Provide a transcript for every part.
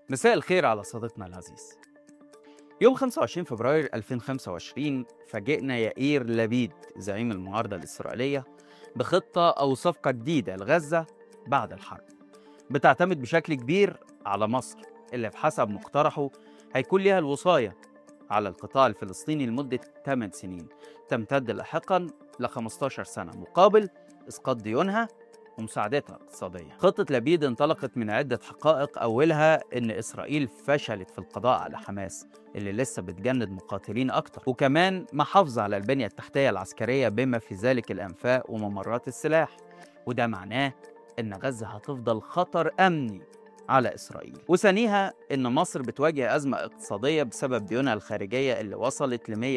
مساء الخير على صديقنا العزيز يوم 25 فبراير 2025 فاجئنا يائير لبيد زعيم المعارضة الإسرائيلية بخطة أو صفقة جديدة لغزة بعد الحرب بتعتمد بشكل كبير على مصر اللي بحسب مقترحه هيكون ليها الوصاية على القطاع الفلسطيني لمدة 8 سنين تمتد لاحقا ل 15 سنة مقابل إسقاط ديونها ومساعدتها اقتصاديا خطة لبيد انطلقت من عدة حقائق أولها إن إسرائيل فشلت في القضاء على حماس اللي لسه بتجند مقاتلين أكتر وكمان محافظة على البنية التحتية العسكرية بما في ذلك الأنفاق وممرات السلاح وده معناه إن غزة هتفضل خطر أمني على إسرائيل وثانيها إن مصر بتواجه أزمة اقتصادية بسبب ديونها الخارجية اللي وصلت ل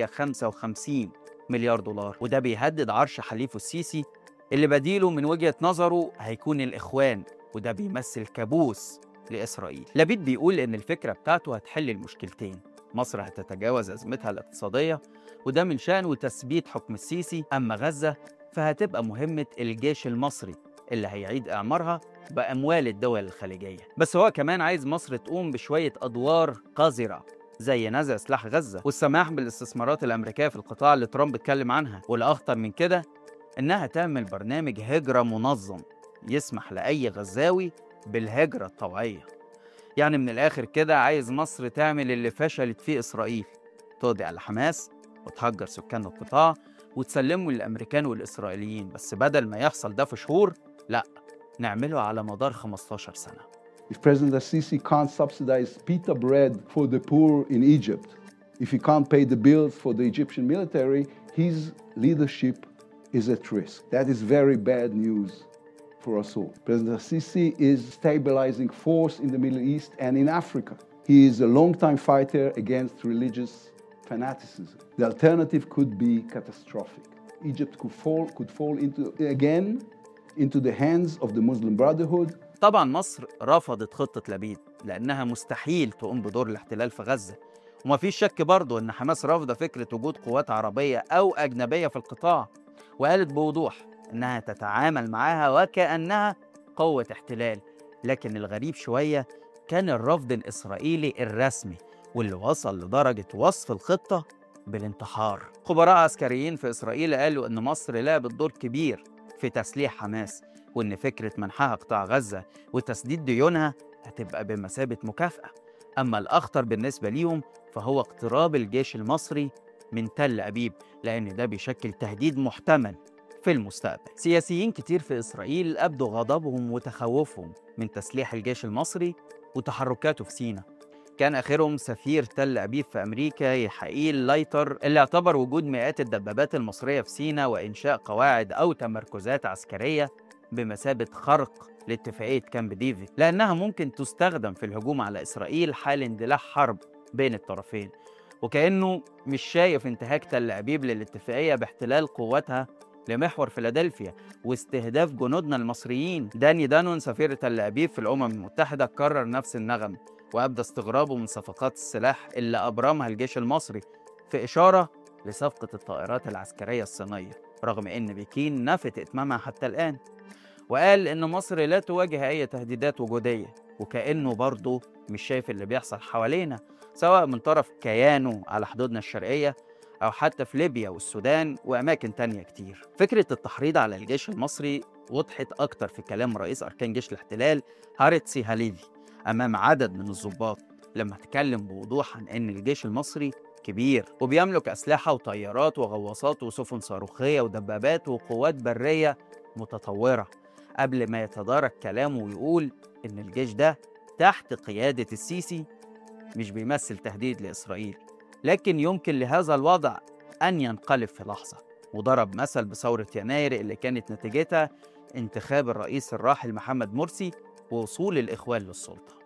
155 مليار دولار وده بيهدد عرش حليفه السيسي اللي بديله من وجهة نظره هيكون الإخوان وده بيمثل كابوس لإسرائيل لبيد بيقول إن الفكرة بتاعته هتحل المشكلتين مصر هتتجاوز أزمتها الاقتصادية وده من شأنه تثبيت حكم السيسي أما غزة فهتبقى مهمة الجيش المصري اللي هيعيد إعمارها بأموال الدول الخليجية بس هو كمان عايز مصر تقوم بشوية أدوار قذرة زي نزع سلاح غزة والسماح بالاستثمارات الأمريكية في القطاع اللي ترامب اتكلم عنها والأخطر من كده إنها تعمل برنامج هجرة منظم يسمح لأي غزاوي بالهجرة الطوعية يعني من الآخر كده عايز مصر تعمل اللي فشلت فيه إسرائيل تقضي على حماس وتهجر سكان القطاع وتسلمه للأمريكان والإسرائيليين بس بدل ما يحصل ده في شهور لأ نعمله على مدار 15 سنة If President Assisi can't subsidize pita bread for the poor in Egypt, if he can't pay the bills for the Egyptian military, his leadership is at risk. That is very bad news for us all. President Assisi is stabilizing force in the Middle East and in Africa. He is a longtime fighter against religious fanaticism. The alternative could be catastrophic. Egypt could fall, could fall into again into the hands of the Muslim Brotherhood طبعا مصر رفضت خطة لبيد لأنها مستحيل تقوم بدور الاحتلال في غزة ومفيش شك برضه إن حماس رافضة فكرة وجود قوات عربية أو أجنبية في القطاع وقالت بوضوح إنها تتعامل معاها وكأنها قوة احتلال لكن الغريب شوية كان الرفض الإسرائيلي الرسمي واللي وصل لدرجة وصف الخطة بالانتحار خبراء عسكريين في إسرائيل قالوا إن مصر لعبت دور كبير في تسليح حماس وإن فكرة منحها قطاع غزة وتسديد ديونها هتبقى بمثابة مكافأة أما الأخطر بالنسبة ليهم فهو اقتراب الجيش المصري من تل أبيب لأن ده بيشكل تهديد محتمل في المستقبل سياسيين كتير في إسرائيل أبدوا غضبهم وتخوفهم من تسليح الجيش المصري وتحركاته في سيناء كان آخرهم سفير تل أبيب في أمريكا يحائيل لايتر اللي اعتبر وجود مئات الدبابات المصرية في سيناء وإنشاء قواعد أو تمركزات عسكرية بمثابة خرق لاتفاقية كامب ديفيد لأنها ممكن تستخدم في الهجوم على إسرائيل حال اندلاع حرب بين الطرفين وكأنه مش شايف انتهاك تل أبيب للاتفاقية باحتلال قواتها لمحور فيلادلفيا واستهداف جنودنا المصريين داني دانون سفير تل أبيب في الأمم المتحدة كرر نفس النغم وأبدى استغرابه من صفقات السلاح اللي أبرمها الجيش المصري في إشارة لصفقة الطائرات العسكرية الصينية رغم إن بكين نفت إتمامها حتى الآن وقال إن مصر لا تواجه أي تهديدات وجودية وكأنه برضه مش شايف اللي بيحصل حوالينا سواء من طرف كيانه على حدودنا الشرقية أو حتى في ليبيا والسودان وأماكن تانية كتير فكرة التحريض على الجيش المصري وضحت أكتر في كلام رئيس أركان جيش الاحتلال هارتسي هاليفي أمام عدد من الضباط لما اتكلم بوضوح عن إن الجيش المصري كبير وبيملك أسلحة وطيارات وغواصات وسفن صاروخية ودبابات وقوات برية متطورة قبل ما يتدارك كلامه ويقول إن الجيش ده تحت قيادة السيسي مش بيمثل تهديد لإسرائيل لكن يمكن لهذا الوضع أن ينقلب في لحظة وضرب مثل بثورة يناير اللي كانت نتيجتها انتخاب الرئيس الراحل محمد مرسي ووصول الإخوان للسلطة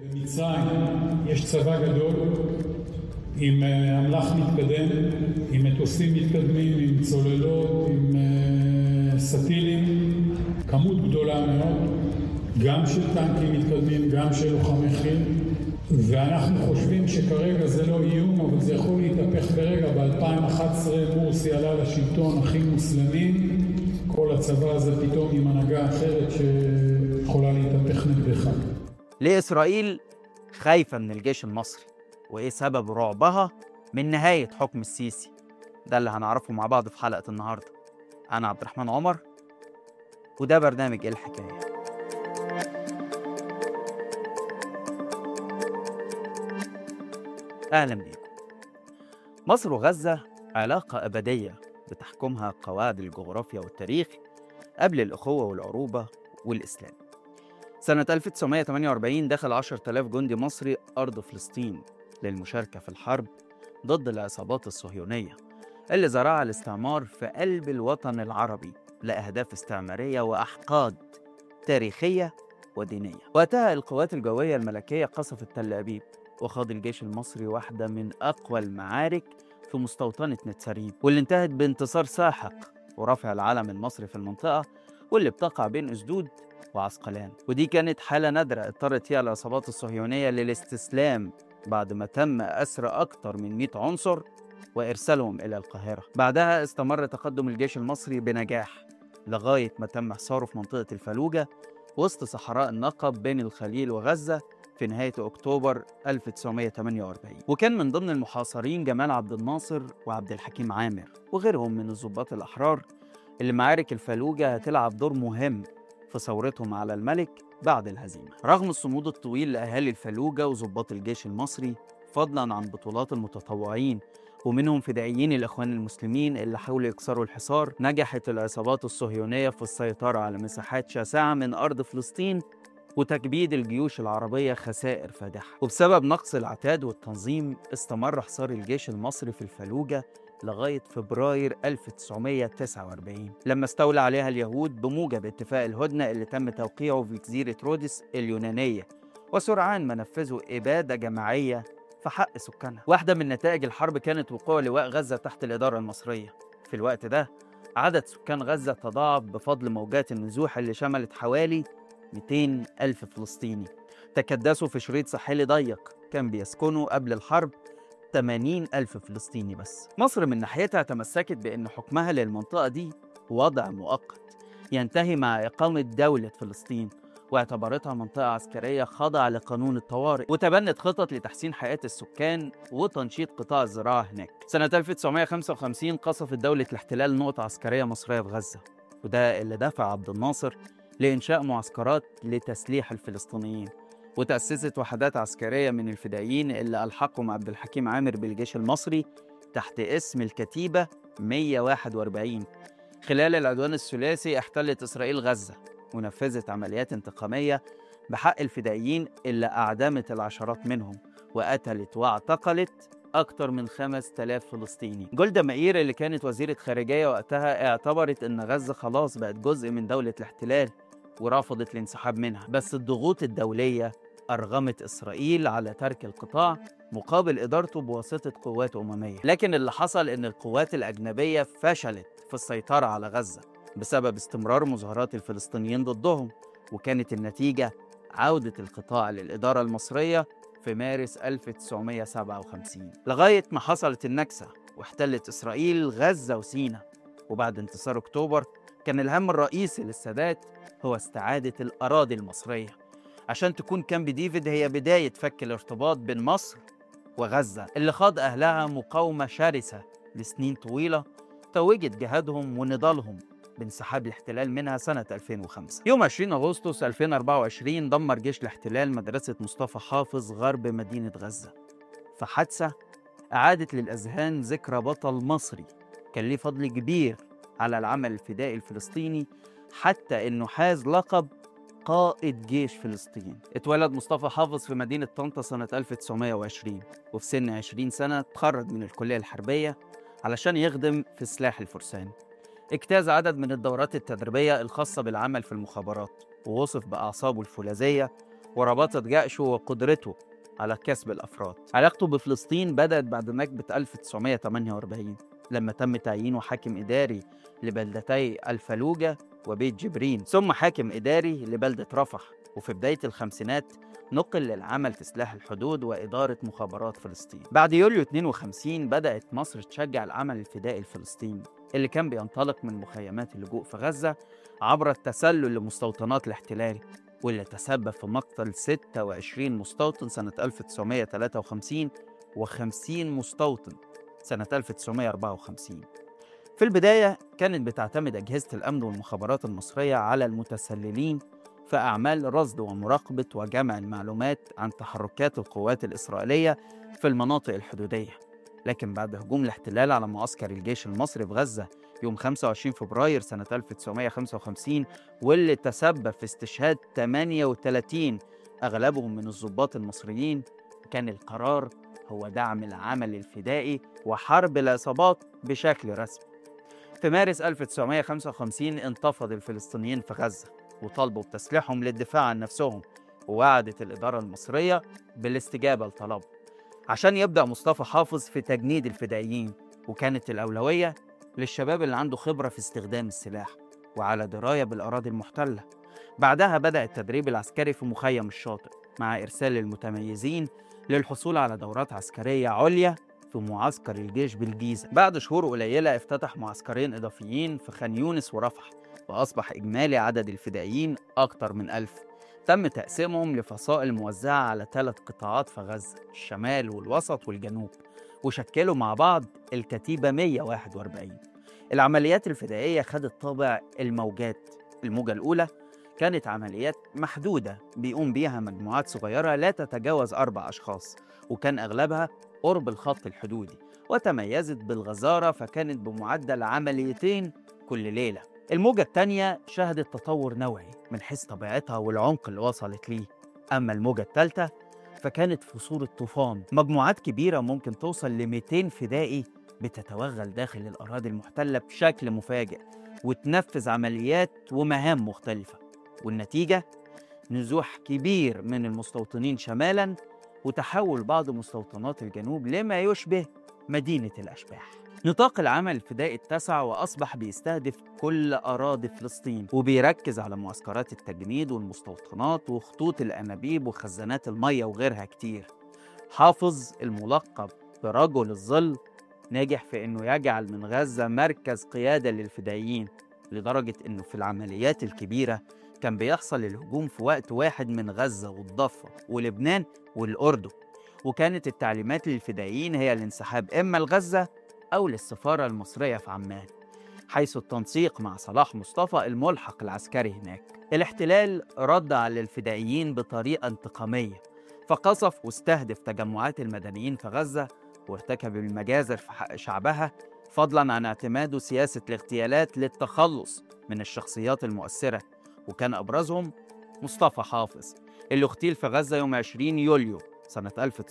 במצרים יש צבא גדול עם אה, אמל"ח מתקדם, עם מטוסים מתקדמים, עם צוללות, עם אה, סטילים, כמות גדולה מאוד, גם של טנקים מתקדמים, גם של לוחמי חי"ר, ואנחנו חושבים שכרגע זה לא איום, אבל זה יכול להתהפך ברגע. ב-2011 מורסי עלה לשלטון הכי מוסלמי, כל הצבא הזה פתאום עם הנהגה אחרת שיכולה להתהפך נגדך. لإسرائيل خايفة من الجيش المصري وإيه سبب رعبها من نهاية حكم السيسي ده اللي هنعرفه مع بعض في حلقة النهاردة أنا عبد الرحمن عمر وده برنامج إيه الحكاية أهلا بيكم مصر وغزة علاقة أبدية بتحكمها قواعد الجغرافيا والتاريخ قبل الأخوة والعروبة والإسلام سنة 1948 دخل 10,000 جندي مصري أرض فلسطين للمشاركة في الحرب ضد العصابات الصهيونية اللي زرعها الاستعمار في قلب الوطن العربي لأهداف استعمارية وأحقاد تاريخية ودينية وقتها القوات الجوية الملكية قصفت تل أبيب وخاض الجيش المصري واحدة من أقوى المعارك في مستوطنة نتساريب واللي انتهت بانتصار ساحق ورفع العلم المصري في المنطقة واللي بتقع بين أسدود وعسقلان ودي كانت حالة نادرة اضطرت فيها العصابات الصهيونية للاستسلام بعد ما تم أسر أكثر من 100 عنصر وإرسالهم إلى القاهرة بعدها استمر تقدم الجيش المصري بنجاح لغاية ما تم حصاره في منطقة الفلوجة وسط صحراء النقب بين الخليل وغزة في نهاية أكتوبر 1948 وكان من ضمن المحاصرين جمال عبد الناصر وعبد الحكيم عامر وغيرهم من الضباط الأحرار اللي معارك الفلوجة هتلعب دور مهم في ثورتهم على الملك بعد الهزيمة رغم الصمود الطويل لأهالي الفلوجة وضباط الجيش المصري فضلا عن بطولات المتطوعين ومنهم فدائيين الإخوان المسلمين اللي حاولوا يكسروا الحصار نجحت العصابات الصهيونية في السيطرة على مساحات شاسعة من أرض فلسطين وتكبيد الجيوش العربية خسائر فادحة وبسبب نقص العتاد والتنظيم استمر حصار الجيش المصري في الفلوجة لغاية فبراير 1949 لما استولى عليها اليهود بموجب اتفاق الهدنة اللي تم توقيعه في جزيرة رودس اليونانية وسرعان ما نفذوا إبادة جماعية في حق سكانها واحدة من نتائج الحرب كانت وقوع لواء غزة تحت الإدارة المصرية في الوقت ده عدد سكان غزة تضاعف بفضل موجات النزوح اللي شملت حوالي 200 ألف فلسطيني تكدسوا في شريط ساحلي ضيق كان بيسكنوا قبل الحرب 80 ألف فلسطيني بس مصر من ناحيتها تمسكت بأن حكمها للمنطقة دي وضع مؤقت ينتهي مع إقامة دولة فلسطين واعتبرتها منطقة عسكرية خاضعة لقانون الطوارئ وتبنت خطط لتحسين حياة السكان وتنشيط قطاع الزراعة هناك سنة 1955 قصفت دولة الاحتلال نقطة عسكرية مصرية في غزة وده اللي دفع عبد الناصر لإنشاء معسكرات لتسليح الفلسطينيين وتأسست وحدات عسكرية من الفدائيين اللي ألحقهم عبد الحكيم عامر بالجيش المصري تحت اسم الكتيبة 141 خلال العدوان الثلاثي احتلت إسرائيل غزة ونفذت عمليات انتقامية بحق الفدائيين اللي أعدمت العشرات منهم وقتلت واعتقلت أكثر من 5000 فلسطيني جولدا مائير اللي كانت وزيرة خارجية وقتها اعتبرت إن غزة خلاص بقت جزء من دولة الاحتلال ورفضت الانسحاب منها بس الضغوط الدولية أرغمت إسرائيل على ترك القطاع مقابل إدارته بواسطة قوات أممية لكن اللي حصل إن القوات الأجنبية فشلت في السيطرة على غزة بسبب استمرار مظاهرات الفلسطينيين ضدهم وكانت النتيجة عودة القطاع للإدارة المصرية في مارس 1957 لغاية ما حصلت النكسة واحتلت إسرائيل غزة وسينا وبعد انتصار أكتوبر كان الهم الرئيسي للسادات هو استعادة الأراضي المصرية عشان تكون كامب ديفيد هي بداية فك الارتباط بين مصر وغزة اللي خاض أهلها مقاومة شرسة لسنين طويلة توجت جهادهم ونضالهم بانسحاب الاحتلال منها سنة 2005 يوم 20 أغسطس 2024 دمر جيش الاحتلال مدرسة مصطفى حافظ غرب مدينة غزة في حادثة أعادت للأذهان ذكرى بطل مصري كان ليه فضل كبير على العمل الفدائي الفلسطيني حتى إنه حاز لقب قائد جيش فلسطين اتولد مصطفى حافظ في مدينة طنطا سنة 1920 وفي سن 20 سنة تخرج من الكلية الحربية علشان يخدم في سلاح الفرسان اجتاز عدد من الدورات التدريبية الخاصة بالعمل في المخابرات ووصف بأعصابه الفولاذية ورباطة جأشه وقدرته على كسب الأفراد علاقته بفلسطين بدأت بعد نكبة 1948 لما تم تعيينه حاكم إداري لبلدتي الفلوجة وبيت جبرين ثم حاكم إداري لبلدة رفح وفي بداية الخمسينات نقل للعمل في سلاح الحدود وإدارة مخابرات فلسطين بعد يوليو 52 بدأت مصر تشجع العمل الفدائي الفلسطيني اللي كان بينطلق من مخيمات اللجوء في غزة عبر التسلل لمستوطنات الاحتلال واللي تسبب في مقتل 26 مستوطن سنة 1953 و50 مستوطن سنة 1954 في البداية كانت بتعتمد أجهزة الأمن والمخابرات المصرية على المتسللين في أعمال رصد ومراقبة وجمع المعلومات عن تحركات القوات الإسرائيلية في المناطق الحدودية لكن بعد هجوم الاحتلال على معسكر الجيش المصري في غزة يوم 25 فبراير سنة 1955 واللي تسبب في استشهاد 38 أغلبهم من الضباط المصريين كان القرار هو دعم العمل الفدائي وحرب العصابات بشكل رسمي في مارس 1955 انتفض الفلسطينيين في غزة وطالبوا بتسليحهم للدفاع عن نفسهم ووعدت الإدارة المصرية بالاستجابة لطلبهم عشان يبدأ مصطفى حافظ في تجنيد الفدائيين وكانت الأولوية للشباب اللي عنده خبرة في استخدام السلاح وعلى دراية بالأراضي المحتلة بعدها بدأ التدريب العسكري في مخيم الشاطئ مع إرسال المتميزين للحصول على دورات عسكرية عليا في معسكر الجيش بالجيزة بعد شهور قليلة افتتح معسكرين إضافيين في خان يونس ورفح وأصبح إجمالي عدد الفدائيين أكثر من ألف تم تقسيمهم لفصائل موزعة على ثلاث قطاعات في غزة الشمال والوسط والجنوب وشكلوا مع بعض الكتيبة 141 العمليات الفدائية خدت طابع الموجات الموجة الأولى كانت عمليات محدودة بيقوم بيها مجموعات صغيرة لا تتجاوز أربع أشخاص وكان أغلبها قرب الخط الحدودي وتميزت بالغزارة فكانت بمعدل عمليتين كل ليلة الموجة الثانية شهدت تطور نوعي من حيث طبيعتها والعمق اللي وصلت ليه أما الموجة الثالثة فكانت في صورة طوفان مجموعات كبيرة ممكن توصل ل 200 فدائي بتتوغل داخل الأراضي المحتلة بشكل مفاجئ وتنفذ عمليات ومهام مختلفة والنتيجة نزوح كبير من المستوطنين شمالا وتحول بعض مستوطنات الجنوب لما يشبه مدينة الأشباح نطاق العمل الفدائي اتسع وأصبح بيستهدف كل أراضي فلسطين وبيركز على معسكرات التجنيد والمستوطنات وخطوط الأنابيب وخزانات المية وغيرها كتير حافظ الملقب برجل الظل ناجح في أنه يجعل من غزة مركز قيادة للفدائيين لدرجة أنه في العمليات الكبيرة كان بيحصل الهجوم في وقت واحد من غزة والضفة ولبنان والأردن وكانت التعليمات للفدائيين هي الانسحاب إما لغزة أو للسفارة المصرية في عمان حيث التنسيق مع صلاح مصطفى الملحق العسكري هناك الاحتلال رد على الفدائيين بطريقة انتقامية فقصف واستهدف تجمعات المدنيين في غزة وارتكب المجازر في حق شعبها فضلا عن اعتماده سياسة الاغتيالات للتخلص من الشخصيات المؤثرة وكان أبرزهم مصطفى حافظ اللي اغتيل في غزة يوم 20 يوليو سنة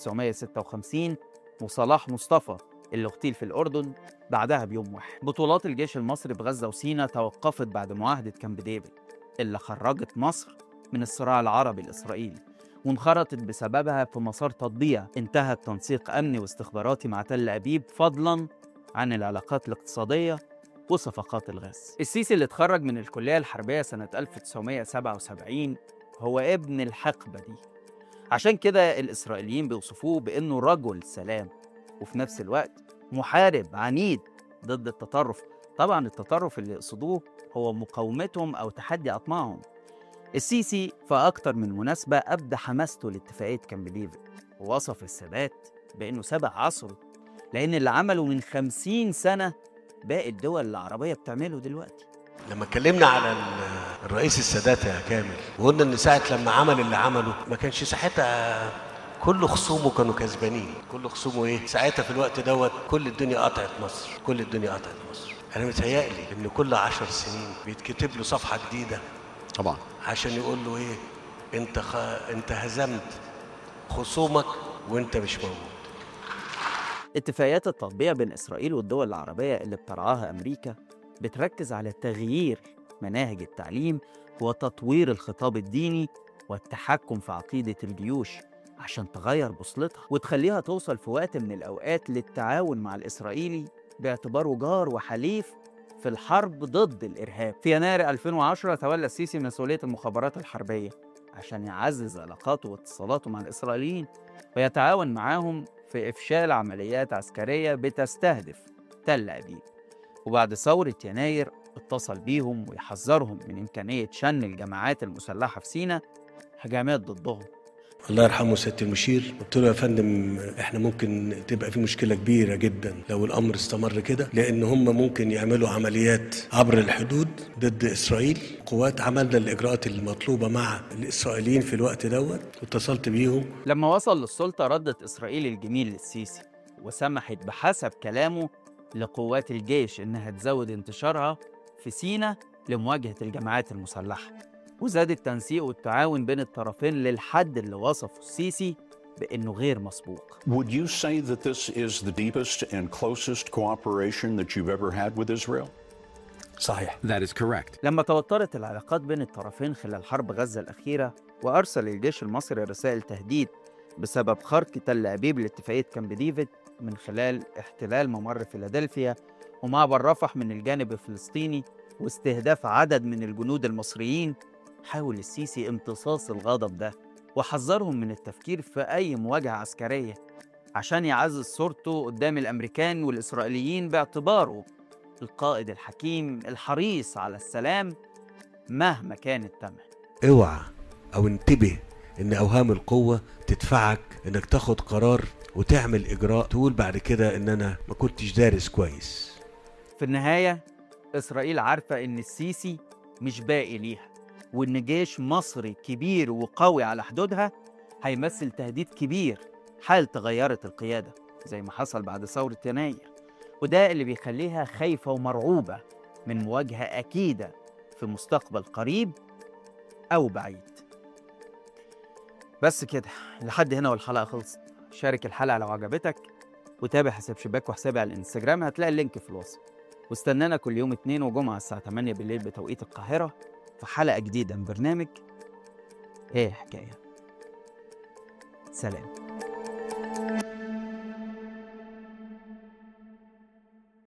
1956 وصلاح مصطفى اللي اغتيل في الأردن بعدها بيوم واحد بطولات الجيش المصري بغزة وسينا توقفت بعد معاهدة كامب ديفيد اللي خرجت مصر من الصراع العربي الإسرائيلي وانخرطت بسببها في مسار تطبيع انتهى التنسيق أمني واستخباراتي مع تل أبيب فضلا عن العلاقات الاقتصادية وصفقات الغاز السيسي اللي اتخرج من الكلية الحربية سنة 1977 هو ابن الحقبة دي عشان كده الإسرائيليين بيوصفوه بأنه رجل سلام وفي نفس الوقت محارب عنيد ضد التطرف طبعا التطرف اللي يقصدوه هو مقاومتهم أو تحدي أطماعهم السيسي في أكتر من مناسبة أبدى حماسته لاتفاقية كامب ديفيد ووصف السادات بأنه سبق عصره لأن اللي عمله من خمسين سنة باقي الدول العربية بتعمله دلوقتي لما اتكلمنا على ال- الرئيس السادات يا كامل وقلنا ان ساعه لما عمل اللي عمله ما كانش ساعتها كل خصومه كانوا كسبانين كل خصومه ايه ساعتها في الوقت دوت كل الدنيا قطعت مصر كل الدنيا قطعت مصر انا متهيألي ان كل عشر سنين بيتكتب له صفحه جديده طبعا عشان يقول له ايه انت خ... انت هزمت خصومك وانت مش موجود اتفاقيات التطبيع بين إسرائيل والدول العربية اللي بترعاها أمريكا بتركز على تغيير مناهج التعليم وتطوير الخطاب الديني والتحكم في عقيدة الجيوش عشان تغير بوصلتها وتخليها توصل في وقت من الأوقات للتعاون مع الإسرائيلي باعتباره جار وحليف في الحرب ضد الإرهاب في يناير 2010 تولى السيسي مسؤولية المخابرات الحربية عشان يعزز علاقاته واتصالاته مع الإسرائيليين ويتعاون معاهم في إفشال عمليات عسكرية بتستهدف تل أبيب وبعد ثورة يناير اتصل بيهم ويحذرهم من إمكانية شن الجماعات المسلحة في سينا هجمات ضدهم الله يرحمه سياده المشير قلت له يا فندم احنا ممكن تبقى في مشكله كبيره جدا لو الامر استمر كده لان هم ممكن يعملوا عمليات عبر الحدود ضد اسرائيل قوات عملنا الاجراءات المطلوبه مع الاسرائيليين في الوقت دوت واتصلت بيهم لما وصل للسلطة ردت إسرائيل الجميل للسيسي وسمحت بحسب كلامه لقوات الجيش إنها تزود انتشارها في سينا لمواجهة الجماعات المسلحة وزاد التنسيق والتعاون بين الطرفين للحد اللي وصفه السيسي بإنه غير مسبوق Would you say that this is the deepest and closest cooperation that you've ever had with Israel? صحيح That is correct. لما توترت العلاقات بين الطرفين خلال حرب غزة الأخيرة وأرسل الجيش المصري رسائل تهديد بسبب خرق تل أبيب لاتفاقية كامب ديفيد من خلال احتلال ممر فيلادلفيا ومعبر رفح من الجانب الفلسطيني واستهداف عدد من الجنود المصريين حاول السيسي امتصاص الغضب ده وحذرهم من التفكير في أي مواجهة عسكرية عشان يعزز صورته قدام الأمريكان والإسرائيليين باعتباره القائد الحكيم الحريص على السلام مهما كان الثمن اوعى او انتبه ان اوهام القوه تدفعك انك تاخد قرار وتعمل اجراء تقول بعد كده ان انا ما كنتش دارس كويس في النهاية إسرائيل عارفة إن السيسي مش باقي ليها وإن جيش مصري كبير وقوي على حدودها هيمثل تهديد كبير حال تغيرت القيادة زي ما حصل بعد ثورة يناير وده اللي بيخليها خايفة ومرعوبة من مواجهة أكيدة في مستقبل قريب أو بعيد بس كده لحد هنا والحلقة خلصت شارك الحلقة لو عجبتك وتابع حساب شباك وحسابي على الانستجرام هتلاقي اللينك في الوصف واستنانا كل يوم اثنين وجمعة الساعة 8 بالليل بتوقيت القاهرة في حلقة جديدة من برنامج ايه حكاية سلام